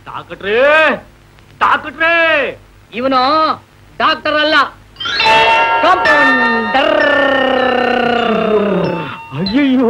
ಡಾಕ್ಟ್ರೇ ಡಾಕ್ಟ್ರೇ ಇವನು ಡಾಕ್ಟರ್ ಅಲ್ಲ ಕಾಂಪೌಂಡರ್ ಅಯ್ಯಯ್ಯೋ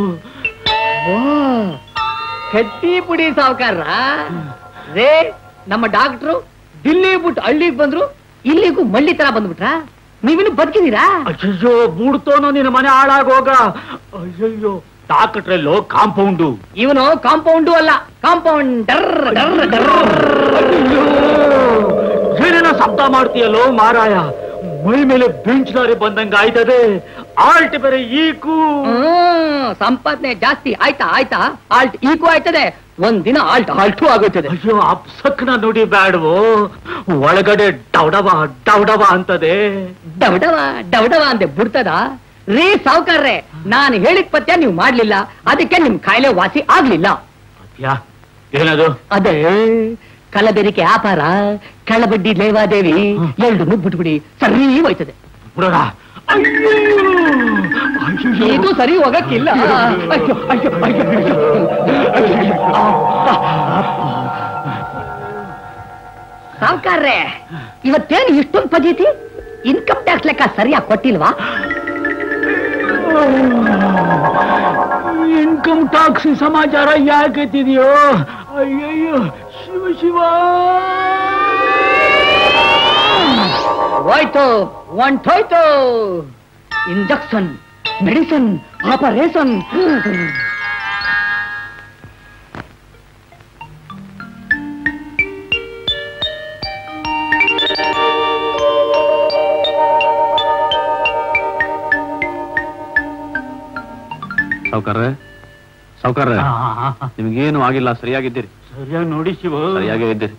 ಕಟ್ಟಿ ಪುಡಿ ಸಾವುಕಾರ ರೇ ನಮ್ಮ ಡಾಕ್ಟ್ರು ದಿಲ್ಲಿ ಬಿಟ್ಟು ಹಳ್ಳಿಗೆ ಬಂದ್ರು ಇಲ್ಲಿಗೂ ಮಳ್ಳಿ ತರ ಬಂದ್ಬಿಟ್ರ ನೀವಿನ್ನು ಬದುಕಿದೀರಾ ಅಯ್ಯಯ್ಯೋ ಬೂಡ್ತೋನೋ ನಿನ್ನ ಮನೆ ಹಾಳಾಗೋಗ ಅಯ್ಯಯ್ಯೋ ಡಾಕ್ಟ್ರೆಲ್ಲೋ ಕಾಂಪೌಂಡು ಇವನು ಕಾಂಪೌಂಡು ಅಲ್ಲ ಕಾಂಪೌಂಡರ್ ಡರ್ ಡರ್ ಅಯ್ಯಯ್ಯೋ ಏನೇನೋ ಶಬ್ದ ಮಾಡ್ತೀಯಲ್ಲೋ ಮಾರಾಯ ಮೈ ಮೇಲೆ ಬೆಂಚ್ ಲಾರಿ ಬಂದಂಗ ಆಯ್ತದೆ ಆಲ್ಟ್ ಬೇರೆ ಈಕು ಹ್ಮ್, ಸಂಪಾದನೆ ಜಾಸ್ತಿ ಆಯ್ತಾ ಆಯ್ತಾ ಆಲ್ಟ್ ಈಗೂ ಆಯ್ತದೆ ಒಂದ್ ದಿನ ಆಲ್ಟ್ ಆಲ್ಟು ಆಗೋಯ್ತದೆ ಅಯ್ಯೋ ಅಪ್ಸಕ್ನ ನುಡಿ ಬ್ಯಾಡ್ವೋ ಒಳಗಡೆ ಡೌಡವ ಡೌಡವ ಅಂತದೆ ಡವಡವ ಡವಡವ ಅಂದೆ ಬಿಡ್ತದ ರೀ ಸಾವುಕಾರ್ರೆ ನಾನು ಹೇಳಿದ ಪತ್ಯ ನೀವು ಮಾಡ್ಲಿಲ್ಲ ಅದಕ್ಕೆ ನಿಮ್ ಕಾಯಿಲೆ ವಾಸಿ ಆಗ್ಲಿಲ್ಲ ಯಾ ಏನದು ಅದೇ ಕಲಬೆರಿಕೆ ವ್ಯಾಪಾರ ಕಳ್ಳಬಡ್ಡಿ ಲೇವಾದೇವಿ ಎರಡನ್ನೂ ಬಿಟ್ಬಿಡಿ ಸರಿ ಹೋಯ್ತದೆ ಬಿಡೋಣ ಅಯ್ಯೋ ಅಯ್ಯೋ ಇದು ಸರಿ ಹೋಗಕ್ಕಿಲ್ಲ ಅಯ್ಯೋ ಅಯ್ಯೋ ಅಯ್ಯೋ ಅಯ್ಯೋ ಸಾವುಕಾರ್ರೆ ಇವತ್ತೇನು ಇಷ್ಟೊಂದು ಪದೀತಿ ಇನ್ಕಮ್ ಟ್ಯಾಕ್ಸ್ ಲೆಕ್ಕ ಸರಿಯಾಗಿ ಕೊಟ್ಟಿಲ್ವಾ ಇನ್ಕಮ್ ಟ್ಯಾಕ್ಸ್ ಸಮಾಚಾರ ಯಾಕೆ ಎತ್ತಿದ್ಯೋ ಅಯ್ಯಯ್ಯೋ ಶಿವ ಶಿವ ಹೋಯ್ತು ಹೊಂಟೋಯ್ತು ಇಂಜೆಕ್ಷನ್ ಮೆಡಿಸಿನ್ ಆಪರೇಷನ್ ಸಾವುಕಾರ್ರೆ ಸಾವುಕಾರ್ರೆ ನಿಮ್ಗೇನು ಆಗಿಲ್ಲ ಸರಿಯಾಗಿದ್ದೀರಿ ಸರಿಯಾಗಿ ನೋಡಿ ಶಿವ ಸರಿಯಾಗೇ ಇದ್ದೀರಿ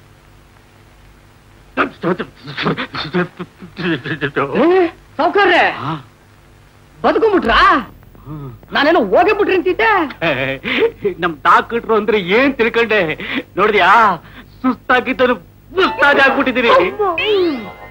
ಸಾವುಕಾರ್ರೆ ಬದುಕೊಂಬಿಟ್ರಾ ನಾನೇನೋ ಹೋಗೇ ಬಿಟ್ರಿ ಅಂತಿದ್ದೆ ನಮ್ ಡಾಕ್ಟ್ರು ಅಂದ್ರೆ ಏನ್ ತಿಳ್ಕೊಂಡೆ ನೋಡಿದ್ಯಾ ಸುಸ್ತಾಗಿದ್ದನು ಸುಸ್ತಾಗಿ ಆಗ್ಬಿಟ್ಟಿದ್ದೀರಿ